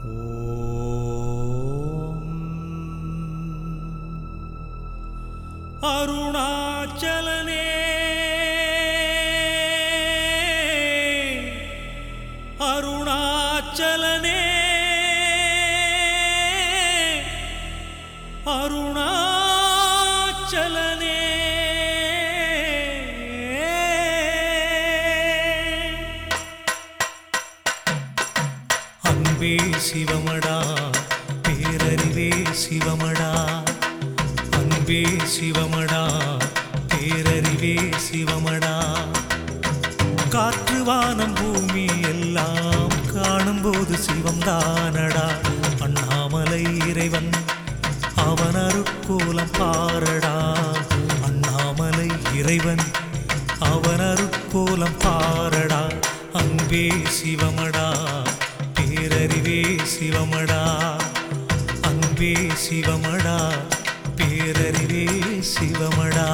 அருணாச்சலனே அருணாச்சலனே அருணாச்சலனே அன்பே சிவமடா பேரறிவே சிவமடா அன்பே சிவமடா பேரறிவே சிவமடா காற்று வானம் பூமி எல்லாம் காணும்போது சிவம் தானடா அண்ணாமலை இறைவன் அவன் அருக்கோலம் பாரடா அண்ணாமலை இறைவன் அவன் அருக்கோலம் பாரடா அன்பே சிவமடா பேரறிவே சிவமடா அன்பே சிவமடா பேரறிவே சிவமடா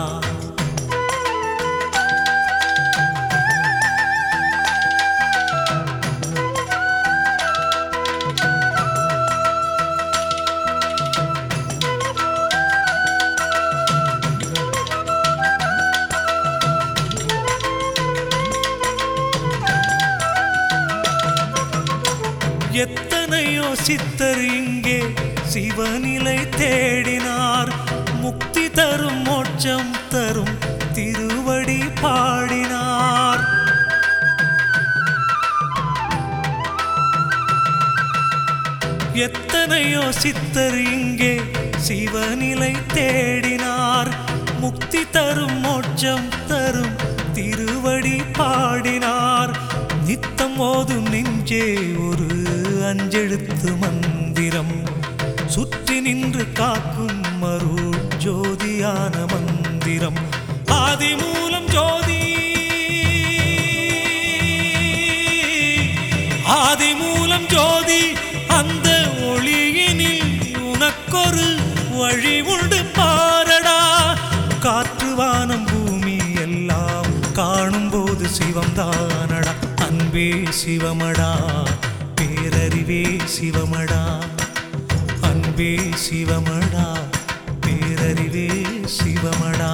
எத்தனையோ சித்தர் இங்கே சிவநிலை தேடினார் முக்தி தரும் மோட்சம் தரும் திருவடி பாடினார் எத்தனையோ சித்தர் இங்கே சிவநிலை தேடினார் முக்தி தரும் மோட்சம் தரும் திருவடி பாடினார் நித்தம் ஓதும் நெஞ்சே ஒரு அஞ்செழுத்து மந்திரம் சுற்றி நின்று காக்கும் மருள் ஜோதியான மந்திரம் ஆதி மூலம் ஜோதி ஆதி மூலம் ஜோதி அந்த ஒளியினில் உனக்கொரு வழி உண்டு பாரடா காற்று வானம் பூமி எல்லாம் காணும்போது சிவம் தானடா அன்பே சிவமடா பேரறிவே சிவமடா அன்பே சிவமடா பேரறிவே சிவமடா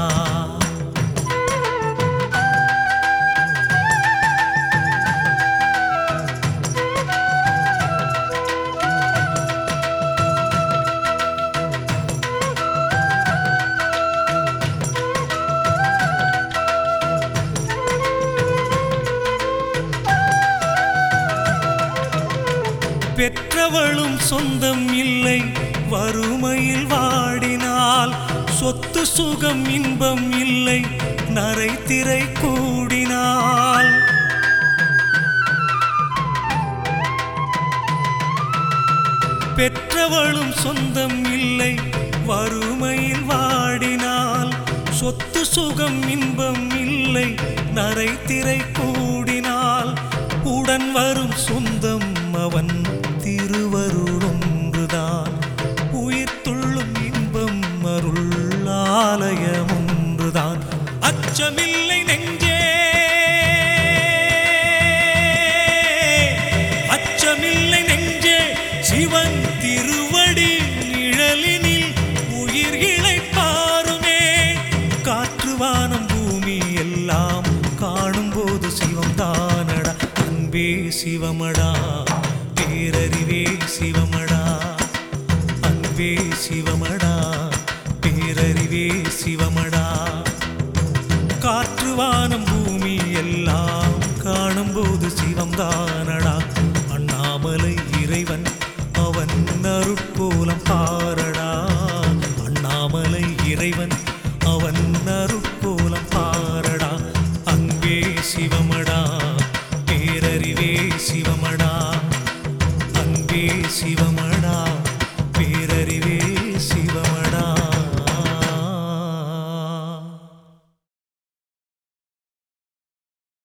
பெற்றவளும் சொந்தம் இல்லை வறுமையில் வாடினால் சொத்து சுகம் இன்பம் இல்லை நரை திரை கூடினால் பெற்றவளும் சொந்தம் இல்லை வறுமையில் வாடினால் சொத்து சுகம் இன்பம் இல்லை நரை திரை கூடினால் உடன் வரும் சொந்தம் அவன் திருவருளொன்றுதான் உயிர் துள்ளும் இன்பம் அருள் ஆலயம் ஒன்றுதான் அச்சமில்லை நெஞ்சே அச்சமில்லை நெஞ்சே சிவன் திருவடி நிழலினில் உயிர் இழைப்பாருமே காற்று வானம் பூமி எல்லாம் காணும்போது சிவம் தானடா அன்பே சிவமடா பேரறிவே சிவமடா அன்பே சிவமடா பேரறிவே சிவமடா காற்று வானம் பூமி எல்லாம் காணும்போது சிவம் தானடா அண்ணாமலை இறைவன் அவன் அருட்கோலம் பார